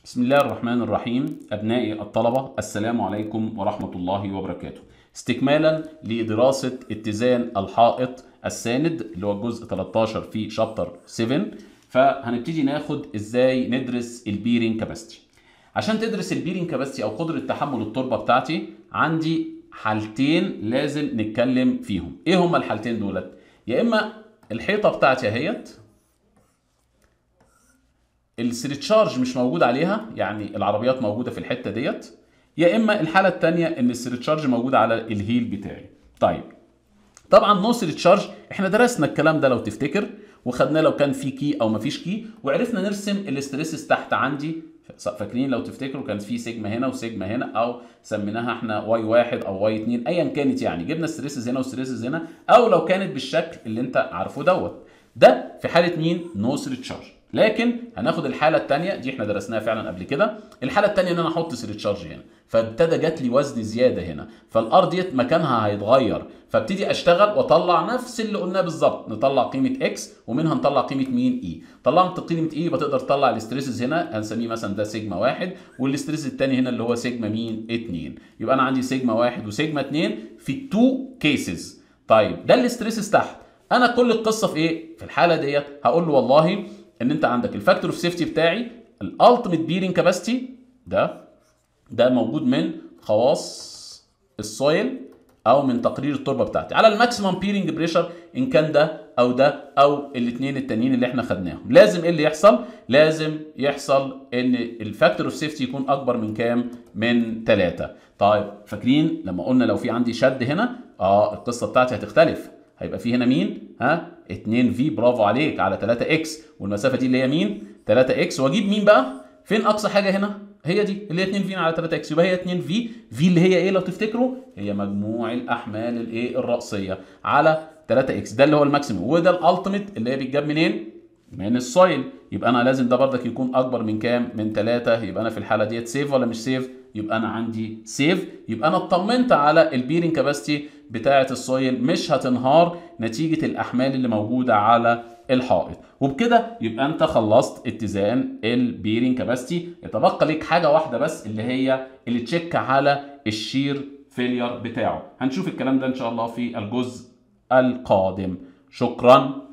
بسم الله الرحمن الرحيم أبنائي الطلبة السلام عليكم ورحمة الله وبركاته استكمالا لدراسة اتزان الحائط الساند اللي هو الجزء 13 في شابتر 7 فهنبتدي ناخد ازاي ندرس البيرنج كاباسيتي عشان تدرس البيرنج كاباسيتي او قدرة تحمل التربة بتاعتي عندي حالتين لازم نتكلم فيهم ايه هما الحالتين دولت يا اما الحيطة بتاعتي اهيت السريتشارج مش موجود عليها يعني العربيات موجوده في الحته ديت يا اما الحاله الثانيه ان السريتشارج موجود على الهيل بتاعي طيب طبعا نو سريتشارج احنا درسنا الكلام ده لو تفتكر وخدناه لو كان في كي او مفيش كي وعرفنا نرسم الاستريسز تحت عندي فاكرين لو تفتكروا كان في سيجما هنا وسيجما هنا او سميناها احنا واي واحد او واي اتنين ايا كانت يعني جبنا الستريسز هنا والستريسز هنا او لو كانت بالشكل اللي انت عارفه دوت ده في حاله مين نو سريتشارج لكن هناخد الحاله الثانيه دي احنا درسناها فعلا قبل كده الحاله الثانيه ان انا احط سريتشارج هنا فابتدى جات لي وزن زياده هنا فالار ديت مكانها هيتغير فابتدي اشتغل واطلع نفس اللي قلناه بالظبط نطلع قيمه اكس ومنها نطلع قيمه مين اي طلعت قيمه اي يبقى تقدر تطلع الاستريسز هنا هنسميه مثلا ده سيجما واحد والاستريس الثاني هنا اللي هو سيجما مين 2 يبقى انا عندي سيجما واحد وسيجما 2 في التو كيسز طيب ده الاستريسز تحت انا كل القصه في ايه في الحاله ديت هقول له والله ان انت عندك الفاكتور اوف سيفتي بتاعي الالتيميت بيرنج كاباسيتي ده ده موجود من خواص السويل او من تقرير التربه بتاعتي على الماكسيمم بيرنج بريشر ان كان ده او ده او الاثنين التانيين اللي احنا خدناهم لازم ايه اللي يحصل لازم يحصل ان الفاكتور اوف سيفتي يكون اكبر من كام من 3 طيب فاكرين لما قلنا لو في عندي شد هنا اه القصه بتاعتي هتختلف هيبقى في هنا مين ها 2 في برافو عليك على 3 اكس والمسافه دي اللي هي مين 3 اكس واجيب مين بقى فين اقصى حاجه هنا هي دي اللي هي 2 في على 3 اكس يبقى هي 2 في في اللي هي ايه لو تفتكروا هي مجموع الاحمال الايه الراسيه على 3 اكس ده اللي هو الماكسيموم وده الالتيميت اللي هي بيتجاب منين من السويل يبقى انا لازم ده بردك يكون اكبر من كام من 3 يبقى انا في الحاله ديت سيف ولا مش سيف يبقى انا عندي سيف يبقى انا اطمنت على البيرنج كاباسيتي بتاعه السويل مش هتنهار نتيجه الاحمال اللي موجوده على الحائط وبكده يبقى انت خلصت اتزان البيرنج كاباسيتي يتبقى لك حاجه واحده بس اللي هي اللي تشيك على الشير فيلير بتاعه هنشوف الكلام ده ان شاء الله في الجزء القادم شكرا